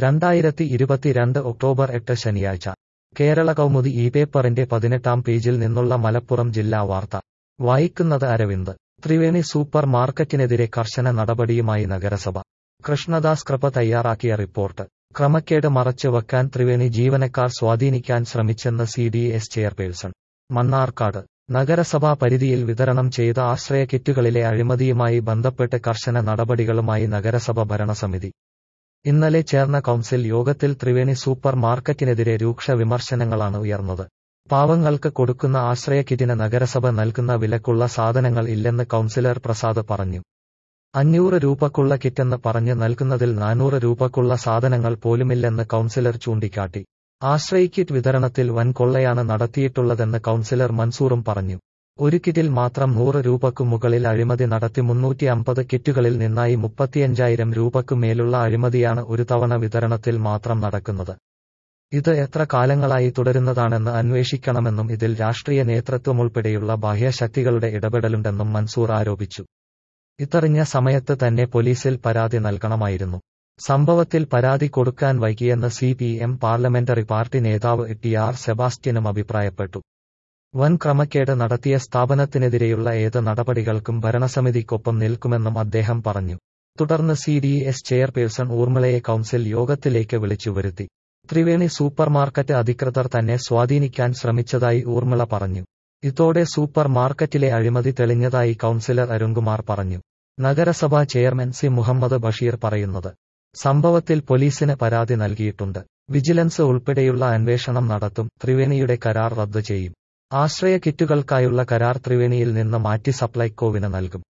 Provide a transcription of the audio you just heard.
രണ്ടായിരത്തി ഇരുപത്തിരണ്ട് ഒക്ടോബർ എട്ട് ശനിയാഴ്ച കേരള കൗമുദി ഈ പേപ്പറിന്റെ പതിനെട്ടാം പേജിൽ നിന്നുള്ള മലപ്പുറം ജില്ലാ വാർത്ത വായിക്കുന്നത് അരവിന്ദ് ത്രിവേണി സൂപ്പർ മാർക്കറ്റിനെതിരെ കർശന നടപടിയുമായി നഗരസഭ കൃഷ്ണദാസ് കൃപ തയ്യാറാക്കിയ റിപ്പോർട്ട് ക്രമക്കേട് മറച്ചു വെക്കാൻ ത്രിവേണി ജീവനക്കാർ സ്വാധീനിക്കാൻ ശ്രമിച്ചെന്ന് C D S chairperson Mannarkkad നഗരസഭാ പരിധിയിൽ വിതരണം ചെയ്ത ആശ്രയ കിറ്റുകളിലെ അഴിമതിയുമായി ബന്ധപ്പെട്ട് കർശന നടപടികളുമായി നഗരസഭ ഭരണസമിതി ഇന്നലെ ചേർന്ന കൗൺസിൽ യോഗത്തിൽ ത്രിവേണി സൂപ്പർ മാർക്കറ്റിനെതിരെ രൂക്ഷ വിമർശനങ്ങളാണ് ഉയർന്നത് പാവങ്ങൾക്ക് കൊടുക്കുന്ന ആശ്രയ കിറ്റിന് നഗരസഭ നൽകുന്ന വിലക്കുള്ള സാധനങ്ങൾ ഇല്ലെന്ന് കൗൺസിലർ പ്രസാദ് പറഞ്ഞു അഞ്ഞൂറ് രൂപക്കുള്ള കിറ്റെന്ന് പറഞ്ഞ് നൽകുന്നതിൽ നാനൂറ് രൂപക്കുള്ള സാധനങ്ങൾ പോലുമില്ലെന്ന് കൗൺസിലർ ചൂണ്ടിക്കാട്ടി ആശ്രയ കിറ്റ് വിതരണത്തിൽ വൻ കൊള്ളയാണ് നടത്തിയിട്ടുള്ളതെന്ന് കൗൺസിലർ മൻസൂറും പറഞ്ഞു ഒരു കിറ്റിൽ മാത്രം നൂറ് രൂപക്കു മുകളിൽ അഴിമതി നടത്തി മുന്നൂറ്റി അമ്പത് കിറ്റുകളിൽ നിന്നായി മുപ്പത്തിയഞ്ചായിരം രൂപക്കു മേലുള്ള അഴിമതിയാണ് ഒരു തവണ വിതരണത്തിൽ മാത്രം നടക്കുന്നത് ഇത് എത്ര കാലങ്ങളായി തുടരുന്നതാണെന്ന് അന്വേഷിക്കണമെന്നും ഇതിൽ രാഷ്ട്രീയ നേതൃത്വമുൾപ്പെടെയുള്ള ബാഹ്യശക്തികളുടെ ഇടപെടലുണ്ടെന്നും മൻസൂർ ആരോപിച്ചു ഇത്തറിഞ്ഞ സമയത്ത് തന്നെ പോലീസിൽ പരാതി നൽകണമായിരുന്നു സംഭവത്തിൽ പരാതി കൊടുക്കാൻ വൈകിയെന്ന് C P M parliamentary party നേതാവ് ടി ആർ സെബാസ്റ്റ്യനും അഭിപ്രായപ്പെട്ടു വൻ ക്രമക്കേട് നടത്തിയ സ്ഥാപനത്തിനെതിരെയുള്ള ഏത് നടപടികൾക്കും ഭരണസമിതിക്കൊപ്പം നിൽക്കുമെന്നും അദ്ദേഹം പറഞ്ഞു തുടർന്ന് സി ഡി എസ് ചെയർപേഴ്സൺ ഊർമിളയെ കൌൺസിൽ യോഗത്തിലേക്ക് വിളിച്ചുവരുത്തി ത്രിവേണി സൂപ്പർമാർക്കറ്റ് അധികൃതർ തന്നെ സ്വാധീനിക്കാൻ ശ്രമിച്ചതായി ഊർമിള പറഞ്ഞു ഇതോടെ സൂപ്പർ മാർക്കറ്റിലെ അഴിമതി തെളിഞ്ഞതായി കൌൺസിലർ അരുൺകുമാർ പറഞ്ഞു നഗരസഭാ ചെയർമാൻ സി മുഹമ്മദ് ബഷീർ പറയുന്നത് സംഭവത്തിൽ പോലീസിന് പരാതി നൽകിയിട്ടുണ്ട് വിജിലൻസ് ഉൾപ്പെടെയുള്ള അന്വേഷണം നടത്തും ത്രിവേണിയുടെ കരാർ റദ്ദു ചെയ്യും ആശ്രയ കിറ്റുകൾക്കായുള്ള കരാർ ത്രിവേണിയിൽ നിന്ന് മാറ്റി സപ്ലൈകോവിന് നൽകും